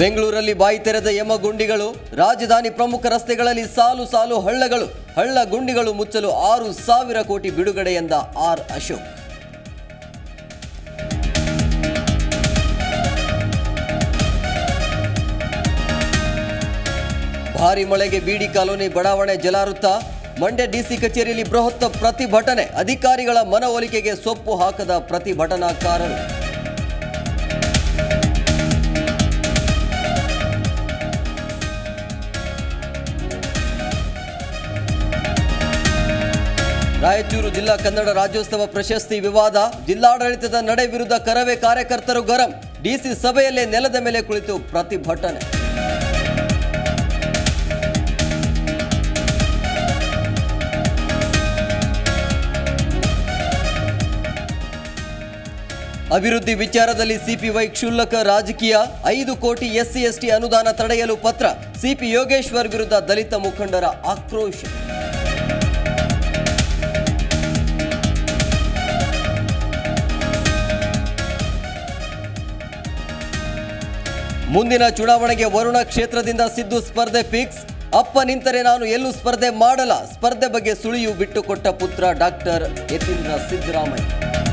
ಬೆಂಗಳೂರಲ್ಲಿ ಬಾಯಿ ತೆರೆದ ಯಮಗುಂಡಿಗಳು ರಾಜಧಾನಿ ಪ್ರಮುಖ ರಸ್ತೆಗಳಲ್ಲಿ ಸಾಲು ಸಾಲು ಹಳ್ಳಗಳು ಹಳ್ಳ ಗುಂಡಿಗಳು ಮುಚ್ಚಲು ಆರು ಸಾವಿರ ಕೋಟಿ ಬಿಡುಗಡೆ ಎಂದ ಆರ್ ಅಶೋಕ್ ಭಾರಿ ಮಳೆಗೆ ಬೀಡಿ ಕಾಲೋನಿ ಬಡಾವಣೆ ಜಲಾವೃತ ಮಂಡ್ಯ ಡಿಸಿ ಕಚೇರಿಯಲ್ಲಿ ಬೃಹತ್ ಪ್ರತಿಭಟನೆ ಅಧಿಕಾರಿಗಳ ಮನವೊಲಿಕೆಗೆ ಸೊಪ್ಪು ಹಾಕದ ಪ್ರತಿಭಟನಾಕಾರರು ರಾಯಚೂರು ಜಿಲ್ಲಾ ಕನ್ನಡ ರಾಜ್ಯೋತ್ಸವ ಪ್ರಶಸ್ತಿ ವಿವಾದ ಜಿಲ್ಲಾಡಳಿತದ ನಡೆ ವಿರುದ್ಧ ಕರವೇ ಕಾರ್ಯಕರ್ತರು ಗರಂ ಡಿಸಿ ಸಭೆಯಲ್ಲೇ ನೆಲದ ಮೇಲೆ ಕುಳಿತು ಪ್ರತಿಭಟನೆ ಅಭಿವೃದ್ಧಿ ವಿಚಾರದಲ್ಲಿ ಸಿಪಿವೈ ಕ್ಷುಲ್ಲಕ ರಾಜಕೀಯ ಐದು ಕೋಟಿ ಎಸ್ಸಿ ಎಸ್ಟಿ ಅನುದಾನ ತಡೆಯಲು ಪತ್ರ ಸಿಪಿ ಯೋಗೇಶ್ವರ್ ವಿರುದ್ಧ ದಲಿತ ಮುಖಂಡರ ಆಕ್ರೋಶ ಮುಂದಿನ ಚುನಾವಣೆಗೆ ವರುಣ ಕ್ಷೇತ್ರದಿಂದ ಸಿದ್ದು ಸ್ಪರ್ಧೆ ಫಿಕ್ಸ್ ಅಪ್ಪ ನಿಂತರೆ ನಾನು ಎಲ್ಲೂ ಸ್ಪರ್ಧೆ ಮಾಡಲ್ಲ ಸ್ಪರ್ಧೆ ಬಗ್ಗೆ ಸುಳಿಯು ಬಿಟ್ಟುಕೊಟ್ಟ ಪುತ್ರ ಡಾಕ್ಟರ್ ಯತೀಂದ್ರ ಸಿದ್ದರಾಮಯ್ಯ